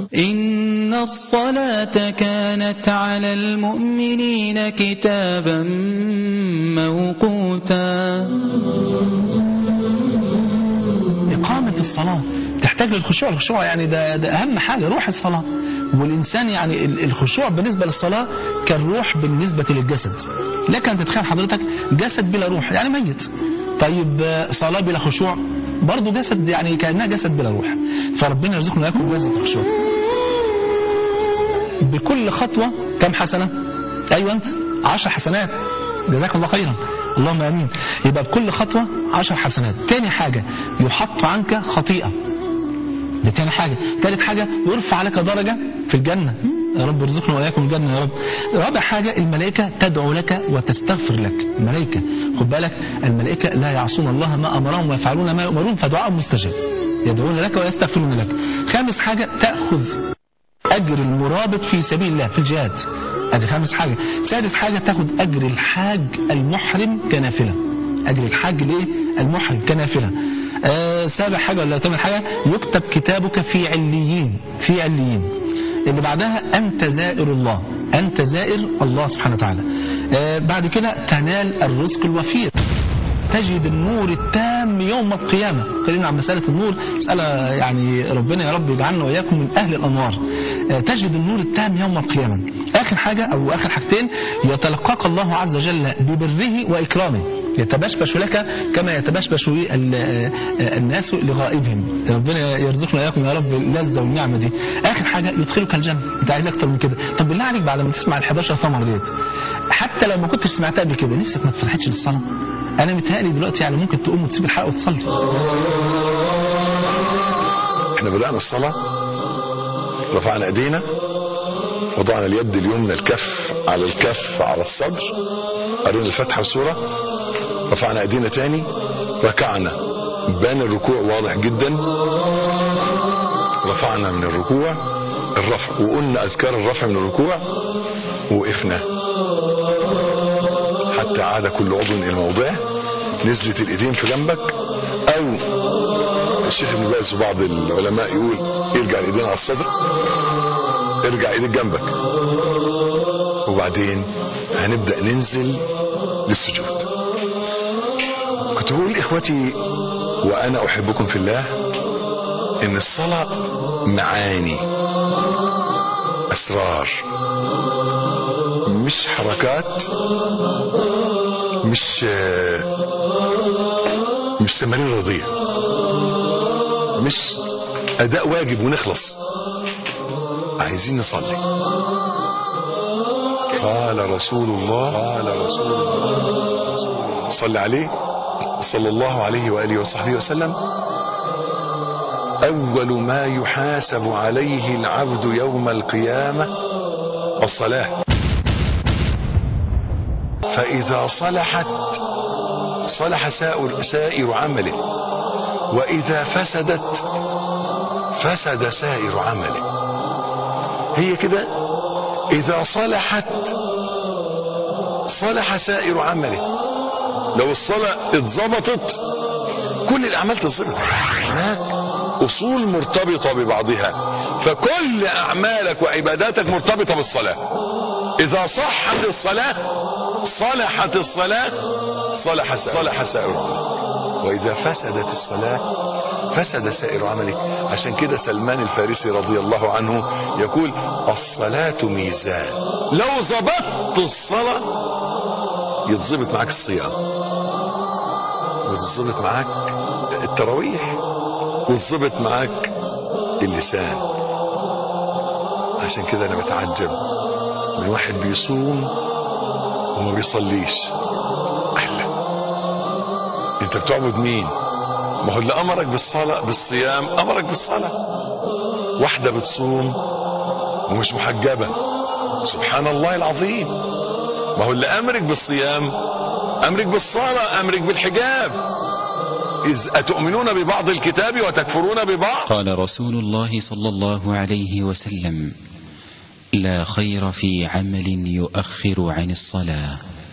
إن الصلاة كانت على المؤمنين كتابا موقوتا إقامة الصلاة تحتاج للخشوع الخشوع يعني ده, ده أهم حاجة روح الصلاة والإنسان يعني ال- الخشوع بالنسبة للصلاة كالروح بالنسبة للجسد لك أن تتخيل حضرتك جسد بلا روح يعني ميت طيب آه، صلاة بلا خشوع برضه جسد يعني كأنها جسد بلا روح فربنا يرزقنا وإياكم جسد الخشوع بكل خطوة كم حسنة أيوة أنت عشر حسنات جزاك الله خيرا اللهم امين يبقى بكل خطوة عشر حسنات تاني حاجة يحط عنك خطيئة ده تاني حاجة تالت حاجة يرفع لك درجة في الجنة يا رب ارزقنا وإياكم الجنة يا رب رابع حاجة الملائكة تدعو لك وتستغفر لك الملائكة خد بالك الملائكة لا يعصون الله ما أمرهم ويفعلون ما يؤمرون فدعاء مستجاب يدعون لك ويستغفرون لك خامس حاجة تأخذ أجر المرابط في سبيل الله في الجهاد ادي خامس حاجة سادس حاجة تاخد أجر الحاج المحرم كنافلة أجر الحاج ليه المحرم كنافلة آه سابع حاجة ولا ثامن حاجة يكتب كتابك في عليين في عليين اللي بعدها أنت زائر الله أنت زائر الله سبحانه وتعالى آه بعد كده تنال الرزق الوفير تجد النور التام يوم القيامة خلينا عن مسألة النور مسألة يعني ربنا يا رب يجعلنا وإياكم من أهل الأنوار آه، تجد النور التام يوم القيامة آخر حاجة أو آخر حاجتين يتلقاك الله عز وجل ببره وإكرامه يتبشبش لك كما يتبشبش ال- آه، آه، الناس لغائبهم ربنا يرزقنا إياكم يا رب اللذة والنعمة دي آخر حاجة يدخلك الجنة أنت عايز أكتر من كده طب بالله عليك بعد ما تسمع ال 11 ثمرة ديت حتى لو ما كنتش سمعتها قبل كده نفسك ما تفتحتش للصلاة انا متهيألي دلوقتي يعني ممكن تقوم وتسيب الحلقه وتصلي احنا بدأنا الصلاة رفعنا ايدينا وضعنا اليد اليمنى الكف على الكف على الصدر قرينا الفاتحة والسورة رفعنا ايدينا تاني ركعنا بان الركوع واضح جدا رفعنا من الركوع الرفع وقلنا اذكار الرفع من الركوع وقفنا حتى عاد كل عضو الى موضعه نزلت الايدين في جنبك او الشيخ ابن باز وبعض العلماء يقول ارجع الايدين على الصدر ارجع ايدك جنبك وبعدين هنبدا ننزل للسجود كنت بقول اخوتي وانا احبكم في الله ان الصلاه معاني اسرار مش حركات مش مش تمارين رضيه مش اداء واجب ونخلص عايزين نصلي قال رسول الله قال رسول الله صلى عليه صلى الله عليه واله وصحبه وسلم اول ما يحاسب عليه العبد يوم القيامه الصلاه فاذا صلحت صلح سائر سائر عمله واذا فسدت فسد سائر عمله هي كده اذا صلحت صلح سائر عمله لو الصلاة اتظبطت كل الاعمال تظبط هناك اصول مرتبطة ببعضها فكل اعمالك وعباداتك مرتبطة بالصلاة اذا صحت الصلاة صلحت الصلاة صلح صلح سائر عملك واذا فسدت الصلاة فسد سائر عملك عشان كده سلمان الفارسي رضي الله عنه يقول الصلاة ميزان لو ظبطت الصلاة يتظبط معاك الصيام ويتظبط معاك التراويح ويتظبط معاك اللسان عشان كده انا بتعجب من واحد بيصوم وما بيصليش احلى انت بتعبد مين ما هو اللي امرك بالصلاه بالصيام امرك بالصلاه واحده بتصوم ومش محجبه سبحان الله العظيم ما هو اللي امرك بالصيام امرك بالصلاه امرك بالحجاب اذ اتؤمنون ببعض الكتاب وتكفرون ببعض قال رسول الله صلى الله عليه وسلم لا خير في عمل يؤخر عن الصلاة